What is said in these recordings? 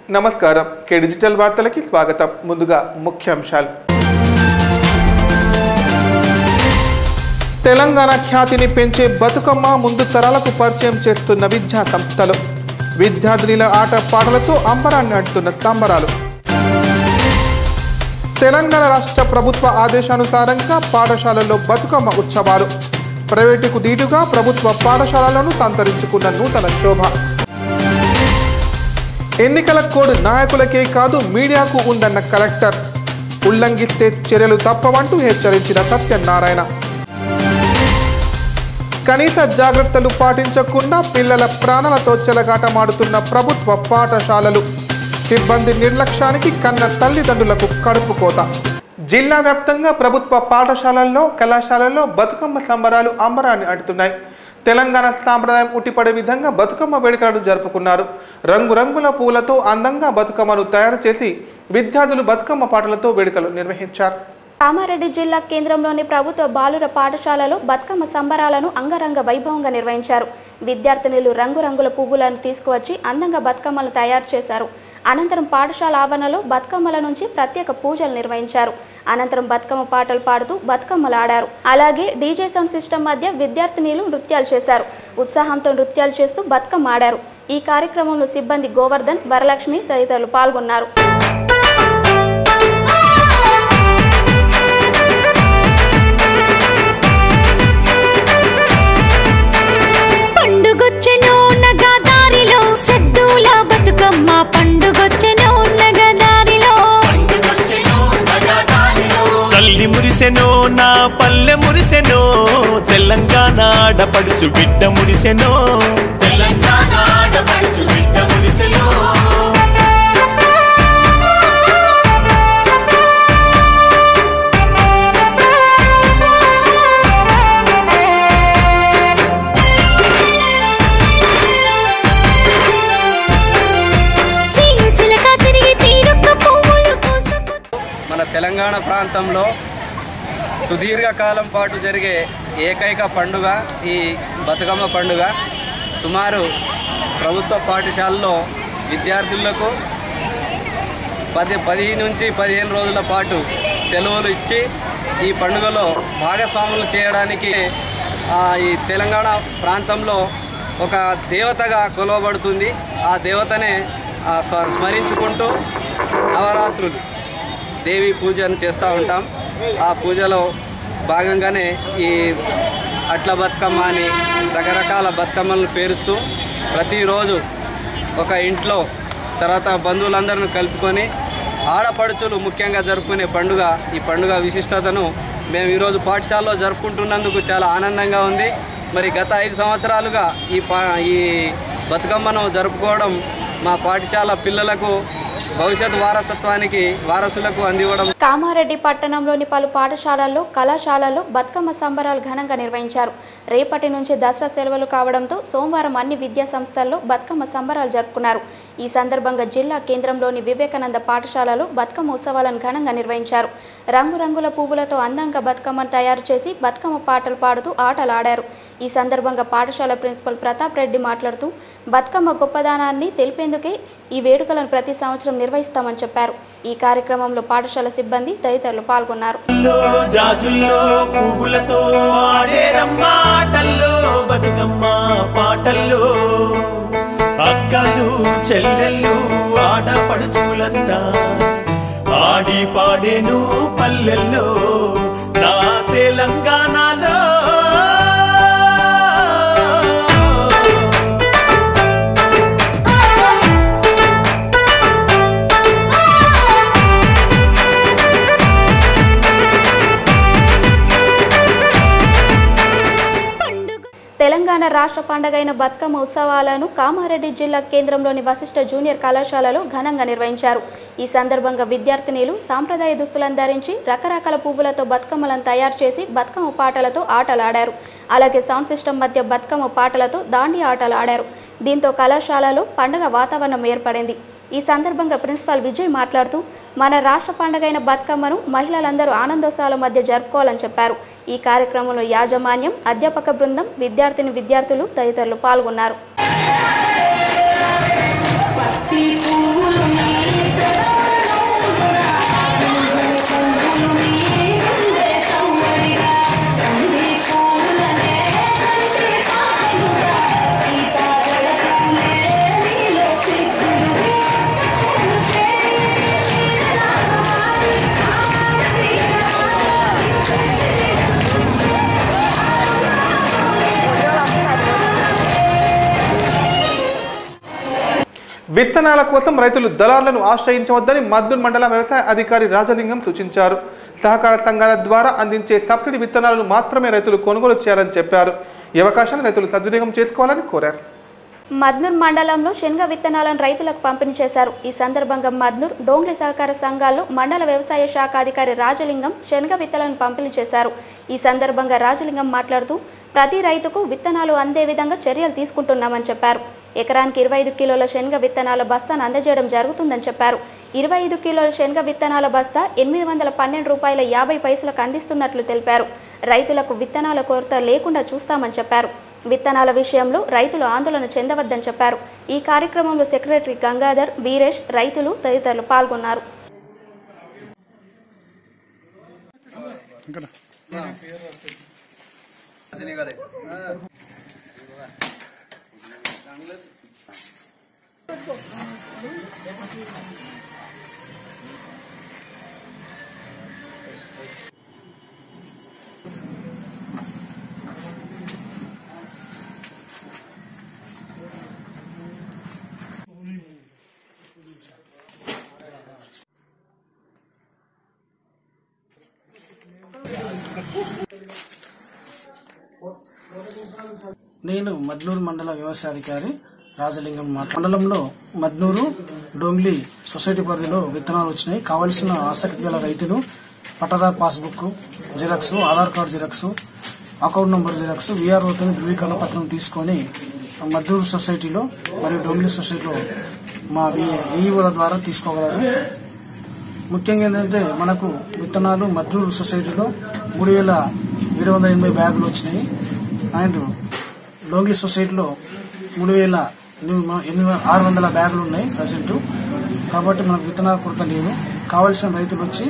నమస్కారం కే డిజిటల్ వార్తలకి స్వాగతం ముందుగా ముఖ్యాంశాలు తెలంగాణ ఖ్యాతిని పెంచే బతుకమ్మ ముందు తరాలకు పరిచయం చేస్తున్న విద్యా సంస్థలు విద్యార్థినుల ఆట పాటలతో అంబరాన్ని అడ్డుతున్న సంబరాలు తెలంగాణ రాష్ట్ర ప్రభుత్వ ఆదేశానుసారంగా పాఠశాలల్లో బతుకమ్మ ఉత్సవాలు ప్రైవేటుకు దీటుగా ప్రభుత్వ పాఠశాలలను తంతరించుకున్న నూతన శోభ ఎన్నికల కోడ్ నాయకులకే కాదు మీడియాకు ఉందన్న కలెక్టర్ ఉల్లంఘిస్తే చర్యలు తప్పవంటూ హెచ్చరించిన సత్యనారాయణ కనీస జాగ్రత్తలు పాటించకుండా పిల్లల ప్రాణాలతో చెలగాటమాడుతున్న ప్రభుత్వ పాఠశాలలు సిబ్బంది నిర్లక్ష్యానికి కన్న తల్లిదండ్రులకు కడుపు కోత జిల్లా వ్యాప్తంగా ప్రభుత్వ పాఠశాలల్లో కళాశాలల్లో బతుకమ్మ సంబరాలు అంబరాన్ని అడుతున్నాయి తెలంగాణ సాంప్రదాయం ఉట్టిపడే విధంగా బతుకమ్మ వేడుకలను జరుపుకున్నారు రంగురంగుల పూలతో అందంగా బతుకమ్మను తయారు చేసి విద్యార్థులు బతుకమ్మ పాటలతో వేడుకలు నిర్వహించారు కామారెడ్డి జిల్లా కేంద్రంలోని ప్రభుత్వ బాలుర పాఠశాలలో బతుకమ్మ సంబరాలను అంగరంగ వైభవంగా నిర్వహించారు విద్యార్థినులు రంగురంగుల పువ్వులను తీసుకువచ్చి అందంగా బతుకమ్మలు తయారు చేశారు అనంతరం పాఠశాల ఆవరణలో బతుకమ్మల నుంచి ప్రత్యేక పూజలు నిర్వహించారు అనంతరం బతుకమ్మ పాటలు పాడుతూ బతుకమ్మలు ఆడారు అలాగే డీజే సౌండ్ సిస్టమ్ మధ్య విద్యార్థినులు నృత్యాలు చేశారు ఉత్సాహంతో నృత్యాలు చేస్తూ బతుకమ్మ ఆడారు ఈ కార్యక్రమంలో సిబ్బంది గోవర్ధన్ వరలక్ష్మి తదితరులు పాల్గొన్నారు పండుగొచ్చెను నగదారిలో సద్దుల బతుకమ్మ పండుగొచ్చెను నగదారిలో తల్లి మురిసెనో నా పల్లె మురిసెనో తెలంగాణ ఆడపడుచు బిడ్డ మురిసెనో తెలంగాణ ఆడపడుచు బిడ్డ మురిసెనో సీను చిలక తిరిగి తీరొక్క పువ్వులు పూసుకొచ్చి మన తెలంగాణ ప్రాంతంలో సుదీర్ఘకాలం పాటు జరిగే ఏకైక పండుగ ఈ బతుకమ్మ పండుగ సుమారు ప్రభుత్వ పాఠశాలలో విద్యార్థులకు పది పది నుంచి పదిహేను రోజుల పాటు సెలవులు ఇచ్చి ఈ పండుగలో భాగస్వాములు చేయడానికి ఆ, ఈ తెలంగాణ ప్రాంతంలో ఒక దేవతగా కొలవబడుతుంది ఆ దేవతనే ఆ, స్మ- స్మరించుకుంటూ నవరాత్రులు దేవి పూజను చేస్తూ ఉంటాం ఆ పూజలో భాగంగానే ఈ అట్ల బతుకమ్మ అని రకరకాల బతుకమ్మలను పేరుస్తూ ప్రతిరోజు ఒక ఇంట్లో తర్వాత బంధువులందరిని కలుపుకొని ఆడపడుచులు ముఖ్యంగా జరుపుకునే పండుగ ఈ పండుగ విశిష్టతను మేము ఈరోజు పాఠశాలలో జరుపుకుంటున్నందుకు చాలా ఆనందంగా ఉంది మరి గత ఐదు సంవత్సరాలుగా ఈ పా ఈ బతుకమ్మను జరుపుకోవడం మా పాఠశాల పిల్లలకు భవిష్యత్ వారసత్వానికి వారసులకు అందివ్వడం కామారెడ్డి పట్టణంలోని పలు పాఠశాలల్లో కళాశాలల్లో బతుకమ్మ సంబరాలు ఘనంగా నిర్వహించారు రేపటి నుంచి దసరా సెలవులు కావడంతో సోమవారం అన్ని విద్యా సంస్థల్లో బతుకమ్మ సంబరాలు జరుపుకున్నారు ఈ సందర్భంగా జిల్లా కేంద్రంలోని వివేకానంద పాఠశాలలో బతుకమ్మ ఉత్సవాలను ఘనంగా నిర్వహించారు రంగురంగుల పువ్వులతో అందంగా బతుకమ్మను తయారు చేసి బతుకమ్మ పాటలు పాడుతూ ఆటలు ఆడారు ఈ సందర్భంగా పాఠశాల ప్రిన్సిపల్ ప్రతాప్ రెడ్డి మాట్లాడుతూ బతుకమ్మ గొప్పదనాన్ని తెలిపేందుకే ఈ వేడుకలను ప్రతి సంవత్సరం నిర్వహిస్తామని చెప్పారు ఈ కార్యక్రమంలో పాఠశాల సిబ్బంది తదితరులు పాల్గొన్నారు జాజుల్లో జాజుల్లో పువ్వులతో ఆడేరమ్మాటల్లో బతుకమ్మ పాటల్లో అక్కలు చెల్లెళ్ళు ఆడపడుచులంతా ఆడి పాడేను పల్లెల్లో నా తెలంగాణలో తెలంగాణ రాష్ట్ర పండగైన బతుకమ్మ ఉత్సవాలను కామారెడ్డి జిల్లా కేంద్రంలోని వశిష్ఠ జూనియర్ కళాశాలలో ఘనంగా నిర్వహించారు ఈ సందర్భంగా విద్యార్థినిలు సాంప్రదాయ దుస్తులను ధరించి రకరకాల పువ్వులతో బతుకమ్మలను తయారు చేసి బతుకమ్మ పాటలతో ఆటలాడారు అలాగే సౌండ్ సిస్టమ్ మధ్య బతుకమ్మ పాటలతో దాండి ఆటలు ఆడారు దీంతో కళాశాలలో పండగ వాతావరణం ఏర్పడింది ఈ సందర్భంగా ప్రిన్సిపాల్ విజయ్ మాట్లాడుతూ మన రాష్ట్ర పండుగైన బతుకమ్మను మహిళలందరూ ఆనందోత్సవాల మధ్య జరుపుకోవాలని చెప్పారు ఈ కార్యక్రమంలో యాజమాన్యం అధ్యాపక బృందం విద్యార్థిని విద్యార్థులు తదితరులు పాల్గొన్నారు పత్తి పువ్వులున్న విత్తనాల కోసం రైతులు దళారులను ఆశ్రయించవద్దని మద్దూర్ మండల వ్యవసాయ అధికారి రాజలింగం సూచించారు సహకార సంఘాల ద్వారా అందించే సబ్సిడీ విత్తనాలను మాత్రమే రైతులు కొనుగోలు చేయాలని చెప్పారు ఈ అవకాశాన్ని రైతులు సద్వినియోగం చేసుకోవాలని కోరారు మద్నూర్ మండలంలో శనగ విత్తనాలను రైతులకు పంపిణీ చేశారు ఈ సందర్భంగా మద్నూర్ డోంగ్లి సహకార సంఘాల్లో మండల వ్యవసాయ శాఖ అధికారి రాజలింగం శనగ విత్తనాలను పంపిణీ చేశారు ఈ సందర్భంగా రాజలింగం మాట్లాడుతూ ప్రతి రైతుకు విత్తనాలు అందే విధంగా చర్యలు తీసుకుంటున్నామని చెప్పారు ఎకరానికి ఇరవై ఐదు కిలోల శనగ విత్తనాల బస్తాను అందజేయడం జరుగుతుందని చెప్పారు ఇరవై ఐదు కిలోల శనగ విత్తనాల బస్తా ఎనిమిది వందల పన్నెండు రూపాయల యాభై పైసలకు అందిస్తున్నట్లు తెలిపారు రైతులకు విత్తనాల కొరత లేకుండా చూస్తామని చెప్పారు విత్తనాల విషయంలో రైతులు ఆందోళన చెందవద్దని చెప్పారు ఈ కార్యక్రమంలో సెక్రటరీ గంగాధర్ వీరేష్ రైతులు తదితరులు పాల్గొన్నారు నేను మద్నూరు మండల వ్యవసాయాధికారి రాజలింగం మాట మండలంలో మద్నూరు డోంగ్లీ సొసైటీ పరిధిలో విత్తనాలు వచ్చినాయి కావలసిన ఆసక్తి గల రైతులు పట్టదార్ passbook xerox Aadhaar card xerox account number xerox విఆర్ఓతో ధృవీకరణ పత్రం తీసుకొని మద్దూరు సొసైటీలో మరియు డోంగ్లీ సొసైటీలో మా ఈఈఓల ద్వారా తీసుకోగలరు ముఖ్యంగా ఏంటంటే మనకు విత్తనాలు మద్దూరు సొసైటీలో మూడు వేల ఏడు వందల ఎనభై బ్యాగులు వచ్చినాయి అండ్ డోంగ్లీ సొసైటీలో మూడు వేల ఎనిమిది ఎనిమిది ఆరు వందల బ్యాగులు ఉన్నాయి ప్రజెంట్ కాబట్టి మనకు విత్తనాల కొరత లేదు కావలసిన రైతులు వచ్చి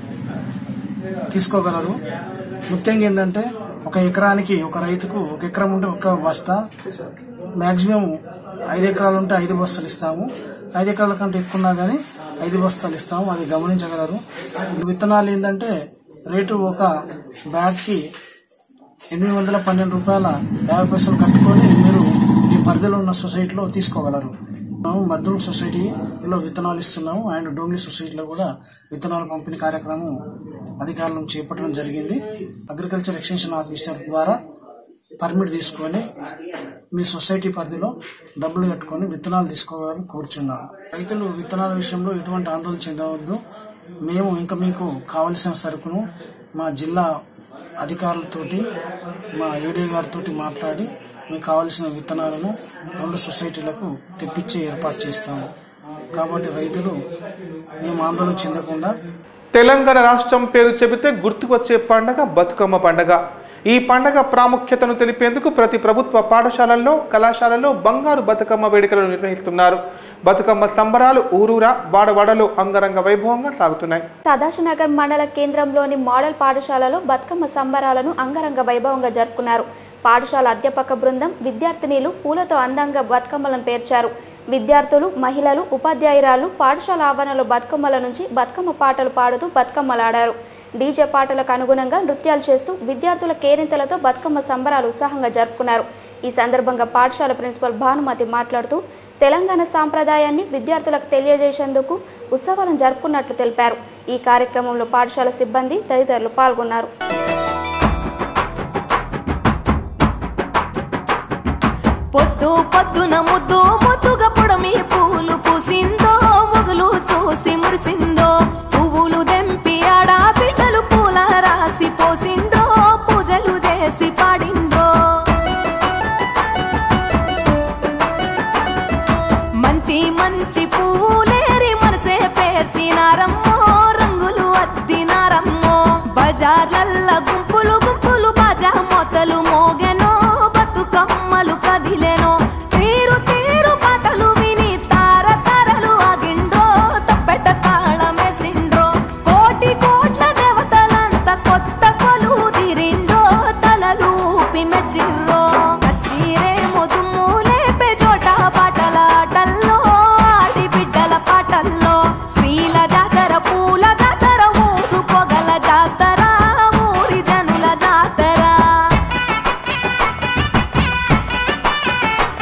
తీసుకోగలరు ముఖ్యంగా ఏంటంటే ఒక ఎకరానికి ఒక రైతుకు ఒక ఎకరం ఉంటే ఒక బస్తా మాక్సిమం ఐదు ఎకరాలు ఉంటే ఐదు బస్తాలు ఇస్తాము ఐదు ఎకరాల కంటే ఎక్కువ ఉన్నా కానీ ఐదు బస్తాలు ఇస్తాము అది గమనించగలరు విత్తనాలు ఏంటంటే రేటు ఒక బ్యాగ్కి ఎనిమిది వందల పన్నెండు రూపాయల యాభై పైసలు కట్టుకొని మీరు ఈ పరిధిలో ఉన్న సొసైటీలో తీసుకోగలరు మేము మద్దూరు సొసైటీలో విత్తనాలు ఇస్తున్నాము అండ్ డోంగ్లీ సొసైటీలో కూడా విత్తనాల పంపిణీ కార్యక్రమం అధికారులను చేపట్టడం జరిగింది అగ్రికల్చర్ ఎక్స్టెన్షన్ ఆఫీసర్ ద్వారా పర్మిట్ తీసుకొని మీ సొసైటీ పరిధిలో డబ్బులు కట్టుకొని విత్తనాలు తీసుకోవాలని కోరుచున్నాం రైతులు విత్తనాల విషయంలో ఎటువంటి ఆందోళన చెందవద్దు మేము ఇంకా మీకు కావలసిన సరుకును మా జిల్లా అధికారులతోటి మా ఏడీ గారితో మాట్లాడి మీకు కావలసిన విత్తనాలను రెండు సొసైటీలకు తెప్పించి ఏర్పాటు చేస్తాము కాబట్టి రైతులు మేము ఆందోళన చెందకుండా తెలంగాణ రాష్ట్రం పేరు చెబితే గుర్తుకొచ్చే పండగ బతుకమ్మ పండగ ఈ పండగ ప్రాముఖ్యతను తెలిపేందుకు ప్రతి ప్రభుత్వ పాఠశాలల్లో కళాశాలల్లో బంగారు బతుకమ్మ వేడుకలను నిర్వహిస్తున్నారు బతుకమ్మ సంబరాలు ఊరూరా వాడవాడలో అంగరంగ వైభవంగా సాగుతున్నాయి సదాశనగర్ మండల కేంద్రంలోని మోడల్ పాఠశాలలో బతుకమ్మ సంబరాలను అంగరంగ వైభవంగా జరుపుకున్నారు పాఠశాల అధ్యాపక బృందం విద్యార్థినీలు పూలతో అందంగా బతుకమ్మలను పేర్చారు విద్యార్థులు మహిళలు ఉపాధ్యాయురాలు పాఠశాల ఆవరణలో బతుకమ్మల నుంచి బతుకమ్మ పాటలు పాడుతూ బతుకమ్మలాడారు డీజే పాటలకు అనుగుణంగా నృత్యాలు చేస్తూ విద్యార్థుల కేరింతలతో బతుకమ్మ సంబరాలు ఉత్సాహంగా జరుపుకున్నారు ఈ సందర్భంగా పాఠశాల ప్రిన్సిపల్ భానుమతి మాట్లాడుతూ తెలంగాణ సాంప్రదాయాన్ని విద్యార్థులకు తెలియజేసేందుకు ఉత్సవాలను జరుపుకున్నట్లు తెలిపారు ఈ కార్యక్రమంలో పాఠశాల సిబ్బంది తదితరులు పాల్గొన్నారు పొద్దు పొద్దున ముద్దు ముద్దుగా పొడమి పూలు పూసిందో మొగులు చూసి మురిసిందో పువ్వులు దెంపి ఆడ బిడ్డలు పూల రాసి పోసిందో పూజలు చేసి పాడిందో మంచి మంచి పువ్వులేరి మనసే పేర్చినారమ్మో రంగులు అద్దినారమ్మో బజార్లల్ల గుంపులు గుంపులు బాజా మొత్తలు మోగెనో బతుకమ్మలు కదిలెనో తీరు తీరు పాటలు విని తార తారలు ఆగిండ్రో తప్పెట తాళమేసిండ్రో కోటి కోట్ల దేవతలంత కొత్త కొలు తిరిండ్రో తలలు ఊపి మెచ్చిర్రో నచ్చిరేమో దుమ్ము లేపే చోట పాటల ఆటల్లో ఆడి బిడ్డల పాటల్లో స్త్రీల జాతర పూల జాతర ఊరు పొగల జాతర ఊరి జనుల జాతర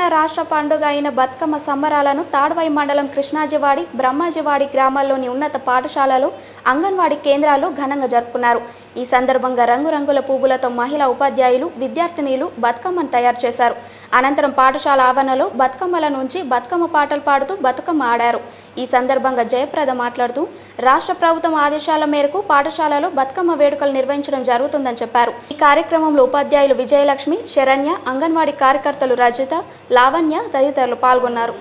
రాష్ట్ర పండుగ అయిన బతుకమ్మ సంబరాలను తాడ్వాయి మండలం కృష్ణాజివాడి బ్రహ్మాజివాడి గ్రామాల్లోని ఉన్నత పాఠశాలలు అంగన్వాడీ కేంద్రాల్లో ఘనంగా జరుపుకున్నారు ఈ సందర్భంగా రంగురంగుల పువ్వులతో మహిళా ఉపాధ్యాయులు విద్యార్థినీలు బతుకమ్మను తయారు చేశారు అనంతరం పాఠశాల ఆవరణలో బతుకమ్మల నుంచి బతుకమ్మ పాటలు పాడుతూ బతుకమ్మ ఆడారు ఈ సందర్భంగా జయప్రద మాట్లాడుతూ రాష్ట్ర ప్రభుత్వం ఆదేశాల మేరకు పాఠశాలలో బతుకమ్మ వేడుకలు నిర్వహించడం జరుగుతుందని చెప్పారు ఈ కార్యక్రమంలో ఉపాధ్యాయులు విజయలక్ష్మి శరణ్య అంగన్వాడీ కార్యకర్తలు రజిత లావణ్య తదితరులు పాల్గొన్నారు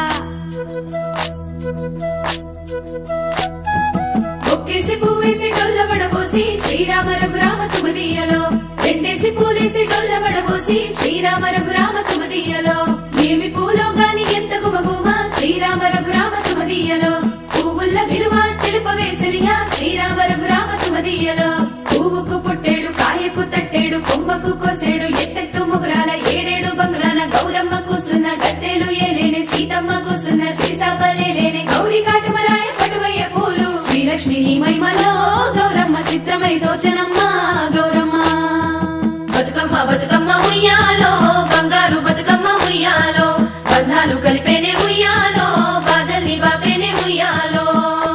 ఒక్కేసి పువ్వేసి డొల్ల పడబోసి శ్రీరామ రఘురామ తుమదీయలో రెండేసి పూలేసి డొల్ల పడబోసి శ్రీరామ రఘురామ తుమదీయలో ఏమి పూలో గాని ఎంత గుమగుమ శ్రీరామ రఘురామ తుమదీయలో పువ్వుల్ల విలువ తెలుపవేసలియా శ్రీరామ రఘురామ తుమదీయలో పువ్వుకు పుట్టేడు కాయకు తట్టేడు కొమ్మకు కోసేడు ఎత్తెత్తు ముగురాల ఏడేడు బంగ్లాల గౌరమ్మ కూసున్న గత్తెలు ఏలేని సీతమ్మ కూసున్న సీసాపలేలేని గౌరీ కాటమరాయ పటువయ్య పూలు శ్రీలక్ష్మి నీ మహిమలో గౌరమ్మ చిత్రమై దోచనమ్మ గౌరమ్మ బతుకమ్మ బతుకమ్మ ఉయ్యాలో బంగారు బతుకమ్మ ఉయ్యాలో బంధాలు కలిపేనే ఉయ్యాలో బాధల్ని బాపేనే ఉయ్యాలో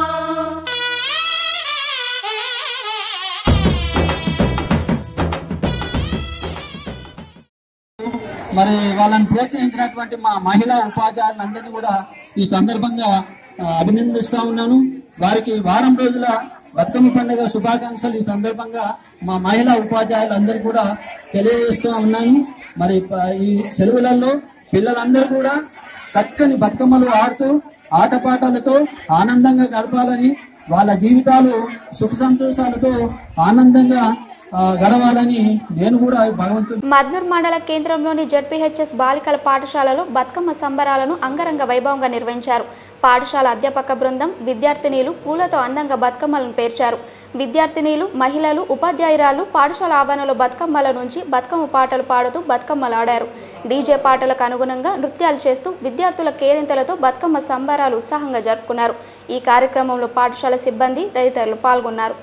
మరి వాళ్ళని ప్రోత్సహించినటువంటి మా మహిళా ఉపాధ్యాయులందరినీ కూడా ఈ సందర్భంగా ఆ, అభినందిస్తా ఉన్నాను వారికి వారం రోజుల బతుకమ్మ పండుగ శుభాకాంక్షలు ఈ సందర్భంగా మా మహిళా ఉపాధ్యాయులందరూ కూడా తెలియజేస్తూ ఉన్నాను మరి ప- ఈ సెలవులలో పిల్లలందరూ కూడా చక్కని బతుకమ్మలు ఆడుతూ ఆటపాటలతో ఆనందంగా గడపాలని వాళ్ళ జీవితాలు సుఖ సంతోషాలతో ఆనందంగా ఆ, గడవాలని నేను కూడా భగవంతుని మద్నూర్ మండల కేంద్రంలోని జడ్పీహెచ్ఎస్ బాలికల పాఠశాలలో బతుకమ్మ సంబరాలను అంగరంగ వైభవంగా నిర్వహించారు పాఠశాల అధ్యాపక బృందం విద్యార్థినీలు పూలతో అందంగా బతుకమ్మలను పేర్చారు విద్యార్థినీలు మహిళలు ఉపాధ్యాయురాలు పాఠశాల ఆవరణలో బతుకమ్మల నుంచి బతుకమ్మ పాటలు పాడుతూ బతుకమ్మలు ఆడారు డీజే పాటలకు అనుగుణంగా నృత్యాలు చేస్తూ విద్యార్థుల కేరింతలతో బతుకమ్మ సంబరాలు ఉత్సాహంగా జరుపుకున్నారు ఈ కార్యక్రమంలో పాఠశాల సిబ్బంది తదితరులు పాల్గొన్నారు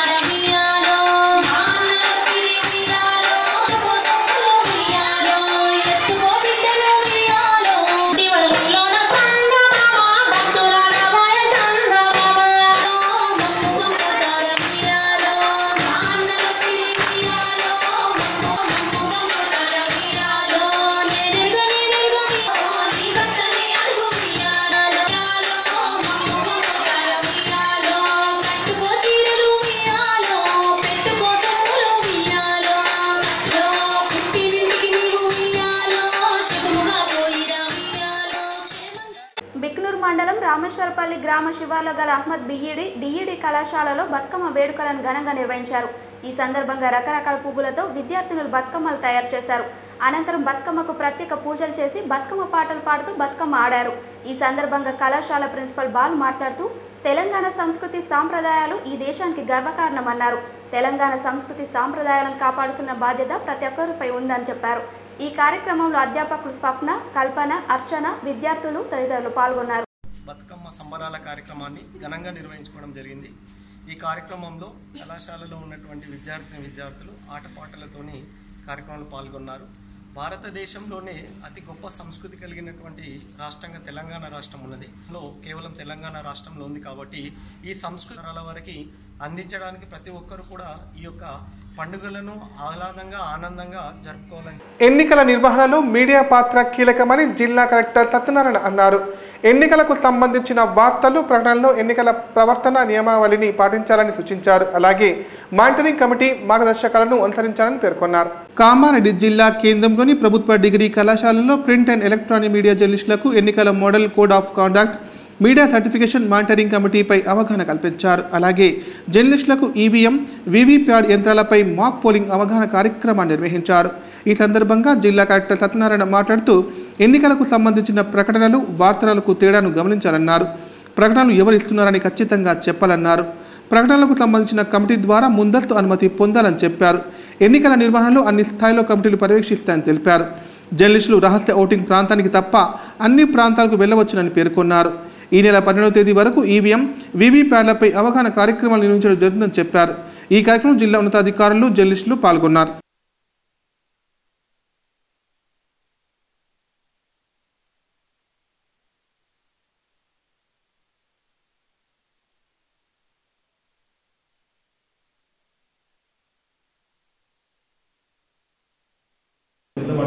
పెట్టుకో చీరలు ఉయ్యాలో పెట్టుకో సొమ్ములు ఉయ్యాలో లో పుట్టినింటికి నీవు ఉయ్యాలో శుభముగా పోయిరా ఉయ్యాలో క్షేమంగా బిక్నూరు మండలం రామేశ్వరపల్లి గ్రామ శివార్లో గల అహ్మద్ బిఈడి డిఈడి కళాశాలలో బతుకమ్మ వేడుకలను ఘనంగా నిర్వహించారు ఈ సందర్భంగా రకరకాల పువ్వులతో విద్యార్థినులు బతుకమ్మలు తయారు చేశారు అనంతరం బతుకమ్మకు ప్రత్యేక పూజలు చేసి బతుకమ్మ పాటలు పాడుతూ బతుకమ్మ ఆడారు ఈ సందర్భంగా కళాశాల ప్రిన్సిపల్ బాల్ మాట్లాడుతూ తెలంగాణ సంస్కృతి సాంప్రదాయాలు ఈ దేశానికి గర్వకారణమన్నారు తెలంగాణ సంస్కృతి సాంప్రదాయాలను కాపాడుతున్న బాధ్యత ప్రతి ఒక్కరిపై ఉందని చెప్పారు ఈ కార్యక్రమంలో అధ్యాపకులు స్వప్న కల్పన అర్చన విద్యార్థులు తదితరులు పాల్గొన్నారు బతుకమ్మ సంబరాల కార్యక్రమాన్ని ఘనంగా నిర్వహించుకోవడం జరిగింది ఈ కార్యక్రమంలో కళాశాలలో ఉన్నటువంటి విద్యార్థిని విద్యార్థులు ఆటపాటలతోని కార్యక్రమంలో పాల్గొన్నారు భారతదేశంలోనే అతి గొప్ప సంస్కృతి కలిగినటువంటి రాష్ట్రంగా తెలంగాణ రాష్ట్రం ఉన్నది లో కేవలం తెలంగాణ రాష్ట్రంలో ఉంది కాబట్టి ఈ సంస్కృతాల వరకు అందించడానికి ప్రతి ఒక్కరు కూడా ఈ యొక్క పండుగలను ఆహ్లాదంగా ఆనందంగా జరుపుకోవాలని ఎన్నికల నిర్వహణలో మీడియా పాత్ర కీలకమని జిల్లా కలెక్టర్ సత్యనారాయణ అన్నారు ఎన్నికలకు సంబంధించిన వార్తలు ప్రకటనలో ఎన్నికల ప్రవర్తన నియమావళిని పాటించాలని సూచించారు అలాగే మానిటరింగ్ కమిటీ మార్గదర్శకాలను అనుసరించాలని పేర్కొన్నారు కామారెడ్డి జిల్లా కేంద్రంలోని ప్రభుత్వ డిగ్రీ కళాశాలలో ప్రింట్ అండ్ ఎలక్ట్రానిక్ మీడియా జర్నలిస్టులకు ఎన్నికల model code of conduct media certification monitoring కమిటీపై అవగాహన కల్పించారు అలాగే జర్నలిస్టులకు ఈవీఎం వీవీప్యాడ్ యంత్రాలపై మాక్ పోలింగ్ అవగాహన కార్యక్రమాన్ని నిర్వహించారు ఈ సందర్భంగా జిల్లా కలెక్టర్ సత్యనారాయణ మాట్లాడుతూ ఎన్నికలకు సంబంధించిన ప్రకటనలు వార్తలకు తేడాను గమనించాలన్నారు ప్రకటనలు ఎవరు ఇస్తున్నారని ఖచ్చితంగా చెప్పాలన్నారు ప్రకటనలకు సంబంధించిన కమిటీ ద్వారా ముందస్తు అనుమతి పొందాలని చెప్పారు ఎన్నికల నిర్వహణలో అన్ని స్థాయిలో కమిటీలు పర్యవేక్షిస్తాయని తెలిపారు జర్నలిస్టులు రహస్య ఓటింగ్ ప్రాంతానికి తప్ప అన్ని ప్రాంతాలకు వెళ్ళవచ్చునని పేర్కొన్నారు ఈ నెల పన్నెండవ తేదీ వరకు ఈవీఎం వీవీప్యాడ్లపై అవగాహన కార్యక్రమాలు నిర్వహించడం జరుగుతుందని చెప్పారు ఈ కార్యక్రమం జిల్లా ఉన్నతాధికారులు జర్నలిస్టులు పాల్గొన్నారు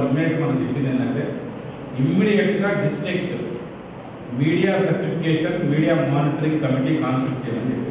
గవర్నమెంట్ మనం చెప్పింది ఏంటంటే ఇమ్మీడియట్గా district media certification media monitoring committee constitute చేయమని చెప్పారు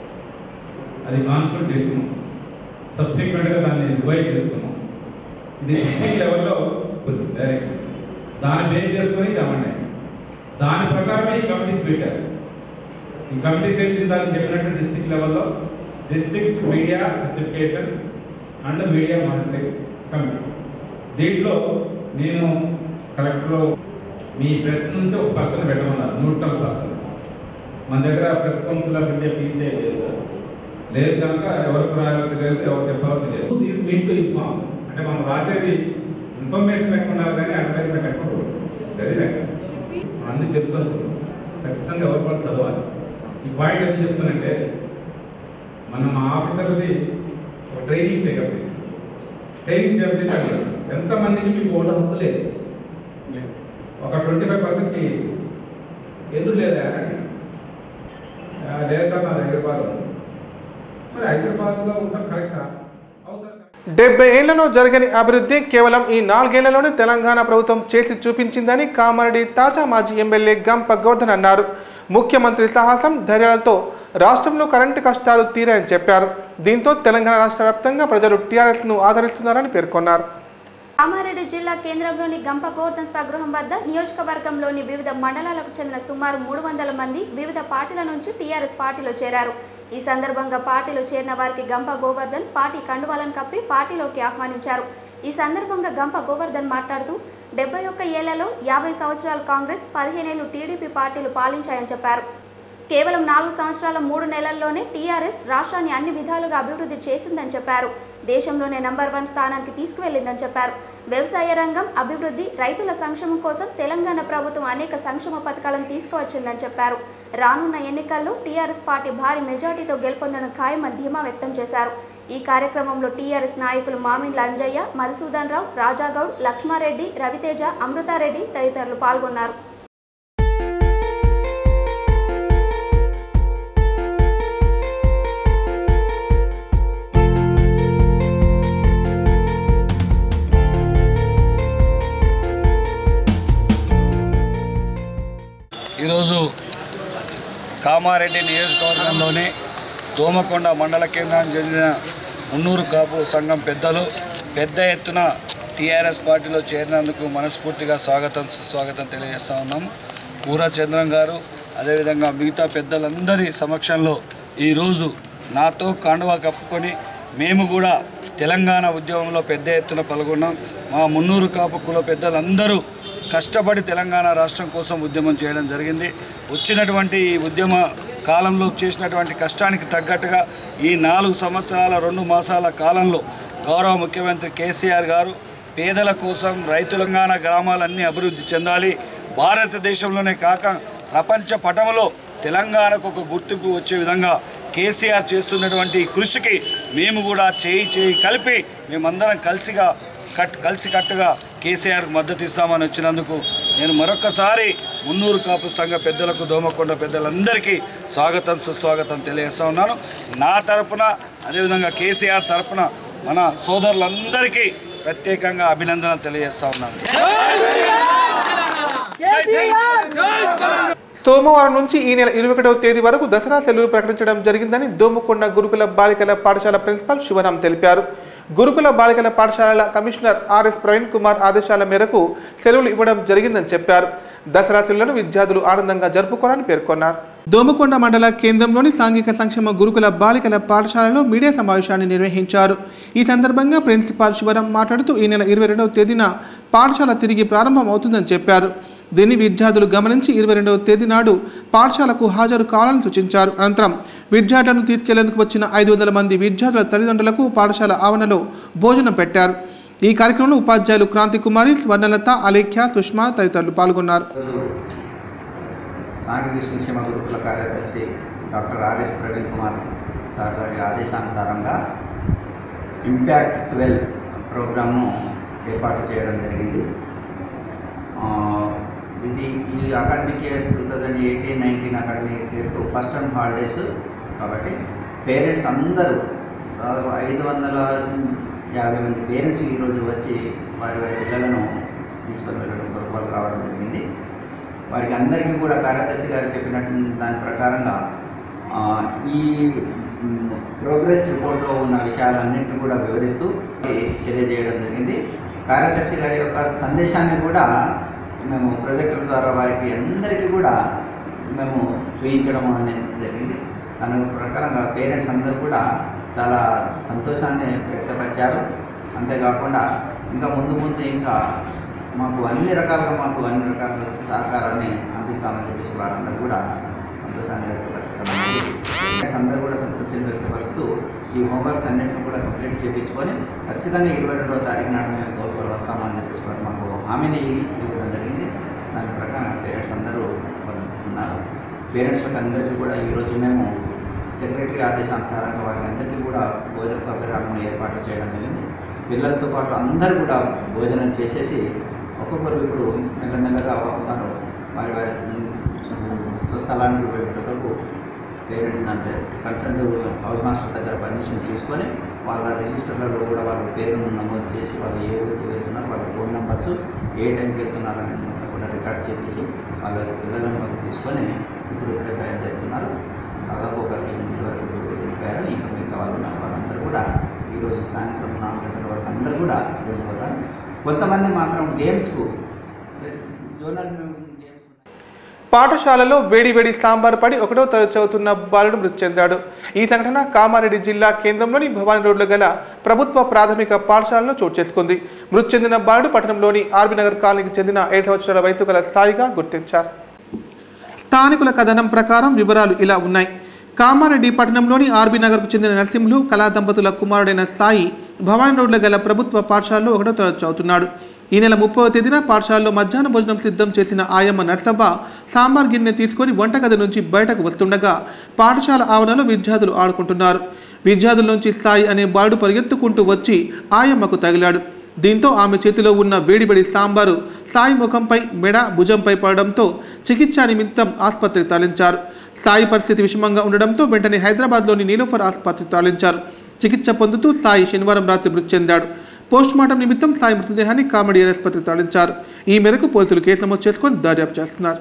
అది కాన్స్టిట్యూట్ చేసినాం సబ్సిక్వెంట్గా దాన్ని రివైజ్ చేసుకున్నాం ఇది డిస్ట్రిక్ట్ లెవెల్లో కొన్ని డైరెక్షన్స్ దాన్ని బేస్ చేసుకొని ఇది అవ్వండి దాని ప్రకారమే ఈ కమిటీస్ పెట్టారు ఈ కమిటీస్ ఏంటి దాన్ని చెప్పినట్టు డిస్ట్రిక్ట్ లెవెల్లో district media certification and media monitoring committee దీంట్లో నేను కలెక్టర్ మీ ప్రెస్ నుంచి ఒక పర్సన్ పెట్టమన్నారు న్యూట్రల్ పర్సన్ మన దగ్గర press council of India PCI లేదు లేదు కనుక ఎవరికి రాయాలో తెలియదు ఎవరు చెప్పాలో తెలియదు ఈజ్ మీన్ టు ఇన్ఫార్మ్ అంటే మనం రాసేది ఇన్ఫర్మేషన్ ఎక్కువ ఉండాలి కానీ అడ్వర్టైజ్మెంట్ ఎక్కువ అది లెక్క అన్ని తెలుసు అనుకుంటున్నాం. ఖచ్చితంగా ఎవరు కూడా చదవాలి ఈ పాయింట్ ఎందుకు చెప్తానంటే మనం మా ఆఫీసర్ది ఒక ట్రైనింగ్ టేకప్ చేసి ట్రైనింగ్ చేయాలి చేశాను ఎంతమందికి మీకు ఓటు హక్కు లేదు ఒక ట్వంటీ ఫైవ్ పర్సెంట్ చేయండి ఎందుకు లేదా అని ఆ, లేదు సార్ నా హైదరాబాద్ ఉంది. మరి హైదరాబాద్లో ఉండడం కరెక్టా అవసరం డెబ్బై ఏళ్లలో జరగని అభివృద్ధి కేవలం ఈ నాలుగేళ్లలోనే తెలంగాణ ప్రభుత్వం చేసి చూపించిందని కామారెడ్డి తాజా మాజీ ఎమ్మెల్యే గంప గోవర్ధన్ అన్నారు ముఖ్యమంత్రి సాహసం ధైర్యాలతో రాష్ట్రంలో కరెంటు కష్టాలు తీరాయని చెప్పారు దీంతో తెలంగాణ రాష్ట్ర వ్యాప్తంగా ప్రజలు టీఆర్ఎస్ను ఆదరిస్తున్నారని పేర్కొన్నారు కామారెడ్డి జిల్లా కేంద్రంలోని గంప గోవర్ధన్ స్వగృహం వద్ద నియోజకవర్గంలోని వివిధ మండలాలకు చెందిన సుమారు మూడు వందల మంది వివిధ పార్టీల నుంచి టీఆర్ఎస్ పార్టీలో చేరారు ఈ సందర్భంగా పార్టీలో చేరిన వారికి గంప గోవర్ధన్ పార్టీ కండువాలను కప్పి పార్టీలోకి ఆహ్వానించారు ఈ సందర్భంగా గంప గోవర్ధన్ మాట్లాడుతూ డెబ్బై ఒక్క ఏళ్లలో యాభై సంవత్సరాల కాంగ్రెస్ పదిహేనేళ్లు టీడీపీ పార్టీలు పాలించాయని చెప్పారు కేవలం నాలుగు సంవత్సరాల మూడు నెలల్లోనే టీఆర్ఎస్ రాష్ట్రాన్ని అన్ని విధాలుగా అభివృద్ధి చేసిందని చెప్పారు దేశంలోనే నంబర్ వన్ స్థానానికి తీసుకువెళ్లిందని చెప్పారు వ్యవసాయ రంగం అభివృద్ధి రైతుల సంక్షేమం కోసం తెలంగాణ ప్రభుత్వం అనేక సంక్షేమ పథకాలను తీసుకువచ్చిందని చెప్పారు రానున్న ఎన్నికల్లో టీఆర్ఎస్ పార్టీ భారీ మెజార్టీతో గెలుపొందడం ఖాయమని ధీమా వ్యక్తం చేశారు ఈ కార్యక్రమంలో టీఆర్ఎస్ నాయకులు మామిండ్ల అంజయ్య మధుసూదన్ రావు రాజాగౌడ్ లక్ష్మారెడ్డి రవితేజ అమృతారెడ్డి తదితరులు పాల్గొన్నారు ఈరోజు కామారెడ్డి నియోజకవర్గంలోని దోమకొండ మండల కేంద్రానికి చెందిన మున్నూరు కాపు సంఘం పెద్దలు పెద్ద ఎత్తున టీఆర్ఎస్ పార్టీలో చేరినందుకు మనస్ఫూర్తిగా స్వాగతం సుస్వాగతం తెలియజేస్తా ఉన్నాం కూర చంద్రం గారు అదేవిధంగా మిగతా పెద్దలందరి సమక్షంలో ఈరోజు నాతో కాండువా కప్పుకొని మేము కూడా తెలంగాణ ఉద్యమంలో పెద్ద ఎత్తున పాల్గొన్నాం మా మున్నూరు కాపు కుల పెద్దలందరూ కష్టపడి తెలంగాణ రాష్ట్రం కోసం ఉద్యమం చేయడం జరిగింది వచ్చినటువంటి ఈ ఉద్యమ కాలంలో చేసినటువంటి కష్టానికి తగ్గట్టుగా ఈ నాలుగు సంవత్సరాల రెండు మాసాల కాలంలో గౌరవ ముఖ్యమంత్రి కేసీఆర్ గారు పేదల కోసం రైతులంగాణ గ్రామాలన్నీ అభివృద్ధి చెందాలి భారతదేశంలోనే కాక ప్రపంచ పటంలో తెలంగాణకు ఒక గుర్తింపు వచ్చే విధంగా కేసీఆర్ చేస్తున్నటువంటి ఈ కృషికి మేము కూడా చేయి చేయి కలిపి మేమందరం కలిసిగా కట్ కలిసి కట్టుగా కేసీఆర్కు మద్దతు ఇస్తామని వచ్చినందుకు నేను మరొకసారి మున్నూరు కాపు సంఘ పెద్దలకు దోమకొండ పెద్దలందరికీ స్వాగతం సుస్వాగతం తెలియజేస్తా ఉన్నాను నా తరపున అదేవిధంగా కేసీఆర్ తరపున మన సోదరులందరికీ ప్రత్యేకంగా అభినందన తెలియజేస్తా ఉన్నాను సోమవారం నుంచి ఈ నెల ఇరవై ఒకటవ తేదీ వరకు దసరా సెలవులు ప్రకటించడం జరిగిందని దోమకొండ గురుకుల బాలికల పాఠశాల ప్రిన్సిపాల్ శివరాం తెలిపారు గురుకుల బాలికల పాఠశాలల కమిషనర్ ఆర్ఎస్ ప్రవీణ్ కుమార్ ఆదేశాల మేరకు సెలవులు ఇవ్వడం జరిగిందని చెప్పారు దసరా సెలవులను విద్యార్థులు ఆనందంగా జరుపుకోవాలని పేర్కొన్నారు దోమకొండ మండల కేంద్రంలోని సాంఘిక సంక్షేమ గురుకుల బాలికల పాఠశాలలో మీడియా సమావేశాన్ని నిర్వహించారు ఈ సందర్భంగా ప్రిన్సిపాల్ శివరాం మాట్లాడుతూ ఈ నెల ఇరవై రెండవ తేదీన పాఠశాల తిరిగి ప్రారంభం అవుతుందని చెప్పారు దీన్ని విద్యార్థులు గమనించి ఇరవై రెండవ తేదీ నాడు పాఠశాలకు హాజరు కావాలని సూచించారు అనంతరం విద్యార్థులను తీసుకెళ్లేందుకు వచ్చిన ఐదు వందల మంది విద్యార్థుల తల్లిదండ్రులకు పాఠశాల ఆవరణలో భోజనం పెట్టారు ఈ కార్యక్రమంలో ఉపాధ్యాయులు క్రాంతి కుమారి స్వర్ణలత అలేఖ్య సుష్మా తదితరులు పాల్గొన్నారు సాంఘిక సంక్షేమ గురుకుల కార్యదర్శి doctor RS Praveen Kumar sir గారి ఆదేశానుసారంగా ఇంపాక్ట్ ట్వెల్వ్ ప్రోగ్రామ్ను ఏర్పాటు చేయడం జరిగింది ఆ, ఇది ఈ academic year two thousand eighteen nineteen academic ఇయర్కు ఫస్ట్ టైం హాలిడేస్ కాబట్టి పేరెంట్స్ అందరూ దాదాపు ఐదు వందల యాభై మంది పేరెంట్స్ ఈరోజు వచ్చి వారి వారి పిల్లలను తీసుకొని వెళ్ళడం కొరకు వాళ్ళు రావడం జరిగింది వారికి అందరికీ కూడా కార్యదర్శి గారు చెప్పినట్టు దాని ప్రకారంగా ఆ, ఈ మ్, ప్రోగ్రెస్ రిపోర్ట్లో ఉన్న విషయాలన్నింటినీ కూడా వివరిస్తూ తెలియజేయడం జరిగింది కార్యదర్శి గారి యొక్క సందేశాన్ని కూడా మేము ప్రొజెక్టర్ ద్వారా వారికి అందరికీ కూడా మేము చూపించడం అనేది జరిగింది దాని ప్రకారంగా పేరెంట్స్ అందరూ కూడా చాలా సంతోషాన్ని వ్యక్తపరిచారు అంతేకాకుండా ఇంకా ముందు ముందు ఇంకా మాకు అన్ని రకాలుగా మాకు అన్ని రకాల సహకారాన్ని అందిస్తామని చెప్పేసి వారందరూ కూడా సంతోషాన్ని వ్యక్తపరచడం అనేది పేరెంట్స్ అందరూ కూడా సంతృప్తిని వ్యక్తపరుస్తూ ఈ హోంవర్క్స్ అన్నింటిని కూడా కంప్లీట్ చేయించుకొని ఖచ్చితంగా ఇరవై రెండవ తారీఖు నాడు మేము తోలుకొని వస్తామని చెప్పేసి వారు మాకు హామీని ఇవ్వడం జరిగింది దాని ప్రకారం పేరెంట్స్ అందరూ వాళ్ళు ఉన్నారు పేరెంట్స్కి అందరికీ కూడా ఈరోజు మేము సెక్రటరీ ఆదేశానుసారంగా వారికి అందరికీ కూడా భోజన సౌకర్యాలను ఏర్పాటు చేయడం జరిగింది పిల్లలతో పాటు అందరూ కూడా భోజనం చేసేసి ఒక్కొక్కరు ఇప్పుడు మెల్లమెల్లగా వారు వారి వారి స్వస్థలానికి వెళ్ళేటప్పుడు పేరెంట్ అంటే కన్సర్న్ హౌస్ మాస్టర్ దగ్గర పర్మిషన్ తీసుకొని వాళ్ళ రిజిస్టర్లలో కూడా వాళ్ళ పేరును నమోదు చేసి వాళ్ళు ఏ ఊరికి వెళ్తున్నారు వాళ్ళ ఫోన్ నెంబర్స్ ఏ టైంకి వెళ్తున్నారు అనేది మొత్తం కూడా రికార్డ్ చేయించి వాళ్ళ పిల్లలను వాళ్ళు తీసుకొని ఇప్పుడు ఇప్పుడే బయలుదేరుతున్నారు దాదాపు ఒక సెవెంటీ వరకు వెళ్ళిపోయారు ఇంకా మిగతా వాళ్ళు ఉన్నారు వాళ్ళందరూ కూడా ఈరోజు సాయంత్రం నాలుగు గంటల వరకు అందరూ కూడా వెళ్ళిపోతారు కొంతమంది మాత్రం గేమ్స్కు జోనల్ గేమ్స్ పాఠశాలలో వేడి వేడి సాంబార్ పడి ఒకటో తరగతి చదువుతున్న బాలుడు మృతి చెందాడు ఈ సంఘటన కామారెడ్డి జిల్లా కేంద్రంలోని భవానీ రోడ్లో గల ప్రభుత్వ ప్రాథమిక పాఠశాలలో చోటు చేసుకుంది మృతి చెందిన బాలుడు పట్టణంలోని ఆర్బీ నగర్ కాలనీకి చెందిన ఏడు సంవత్సరాల వయసు గల సాయిగా గుర్తించారు స్థానికుల కథనం ప్రకారం వివరాలు ఇలా ఉన్నాయి కామారెడ్డి పట్టణంలోని ఆర్బీ నగర్కు చెందిన నరసింహులు కళా దంపతుల కుమారుడైన సాయి భవానీ రోడ్ల గల ప్రభుత్వ పాఠశాలలో ఒకటో తరగతి చదువుతున్నాడు ఈ నెల ముప్పవ తేదీన పాఠశాలలో మధ్యాహ్న భోజనం సిద్ధం చేసిన ఆయమ్మ నర్సవ్వ సాంబార్ గిన్నె తీసుకొని వంటగది నుంచి బయటకు వస్తుండగా పాఠశాల ఆవరణలో విద్యార్థులు ఆడుకుంటున్నారు విద్యార్థుల నుంచి సాయి అనే బాలుడు పరిగెత్తుకుంటూ వచ్చి ఆయమ్మకు తగిలాడు దీంతో ఆమె చేతిలో ఉన్న వేడిబడి సాంబారు సాయి ముఖంపై మెడ భుజంపై పడడంతో చికిత్స నిమిత్తం ఆసుపత్రికి తరలించారు సాయి పరిస్థితి విషమంగా ఉండడంతో వెంటనే హైదరాబాద్లోని నీలోఫర్ ఆసుపత్రికి తరలించారు చికిత్స పొందుతూ సాయి శనివారం రాత్రి మృతి చెందాడు పోస్టుమార్టం నిమిత్తం సాయి మృతదేహాన్ని కామెడీ ఆసుపత్రికి తరలించారు ఈ మేరకు పోలీసులు కేసు నమోదు చేసుకొని దర్యాప్తు చేస్తున్నారు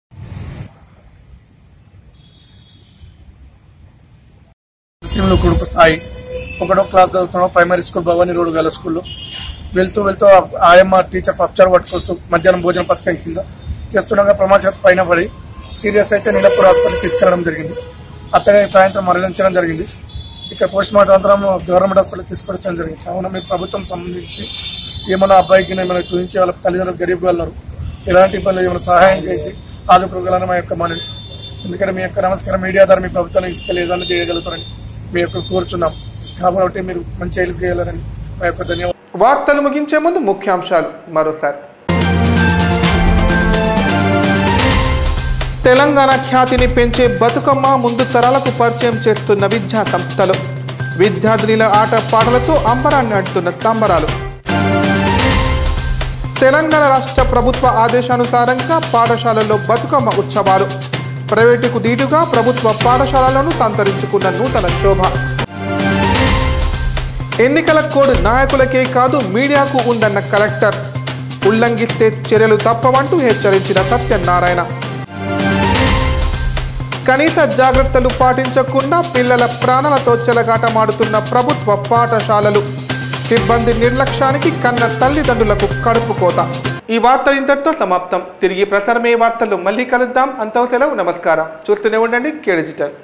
ముస్లింలు కొడుకు సాయి ఒకటో క్లాస్ చదువుతున్నాం ప్రైమరీ స్కూల్ భవానీ రోడ్ గల స్కూల్లో వెళ్తూ వెళ్తూ ఆ ఆయమ్మ టీచర్ పప్చర్ పట్టుకొస్తూ మధ్యాహ్నం భోజన పథకం కింద చేస్తుండగా ప్రమాదశాత్ పైన పడి సీరియస్ అయితే నీలపూర్ హాస్పిటల్ తీసుకెళ్లడం జరిగింది అతనే సాయంత్రం మరణించడం జరిగింది ఇక్కడ పోస్ట్ మార్టం అనంతరం గవర్నమెంట్ హాస్పిటల్ తీసుకొచ్చడం జరిగింది కావున మీ ప్రభుత్వం సంబంధించి ఏమైనా అబ్బాయికి ఏమైనా చూపించి వాళ్ళ తల్లిదండ్రులు గరీబ్గా ఉన్నారు ఎలాంటి ఇబ్బంది ఏమైనా సహాయం చేసి ఆదుకోగలని మా యొక్క మనవి ఎందుకంటే మీ యొక్క నమస్కారం మీడియా ద్వారా మీ ప్రభుత్వాన్ని తీసుకెళ్ళి ఏదైనా చేయగలుగుతారని మీ యొక్క కోరుచున్నాం కాబట్టి మీరు మంచి హెల్ప్ చేయాలని మా యొక్క ధన్యవాదాలు వార్తలు ముగించే ముందు ముఖ్యాంశాలు మరోసారి తెలంగాణ ఖ్యాతిని పెంచే బతుకమ్మ ముందు తరాలకు పరిచయం చేస్తున్న విద్యా సంస్థలు విద్యార్థినిల ఆట పాటలతో అంబరాన్ని అడ్డుతున్న సంబరాలు తెలంగాణ రాష్ట్ర ప్రభుత్వ ఆదేశానుసారంగా పాఠశాలల్లో బతుకమ్మ ఉత్సవాలు ప్రైవేటుకు దీటుగా ప్రభుత్వ పాఠశాలలను సంతరించుకున్న నూతన శోభ ఎన్నికల కోడ్ నాయకులకే కాదు మీడియాకు ఉందన్న కలెక్టర్ ఉల్లంఘిస్తే చర్యలు తప్పవంటూ హెచ్చరించిన సత్యనారాయణ కనీస జాగ్రత్తలు పాటించకుండా పిల్లల ప్రాణాలతో చెలగాటమాడుతున్న ప్రభుత్వ పాఠశాలలు సిబ్బంది నిర్లక్ష్యానికి కన్న తల్లిదండ్రులకు కడుపు కోత ఈ వార్తలు ఇంతటితో సమాప్తం తిరిగి ప్రసారమయ్యే వార్తల్లో మళ్ళీ కలుద్దాం అంతవ సెలవు నమస్కారం చూస్తూనే ఉండండి కే డిజిటల్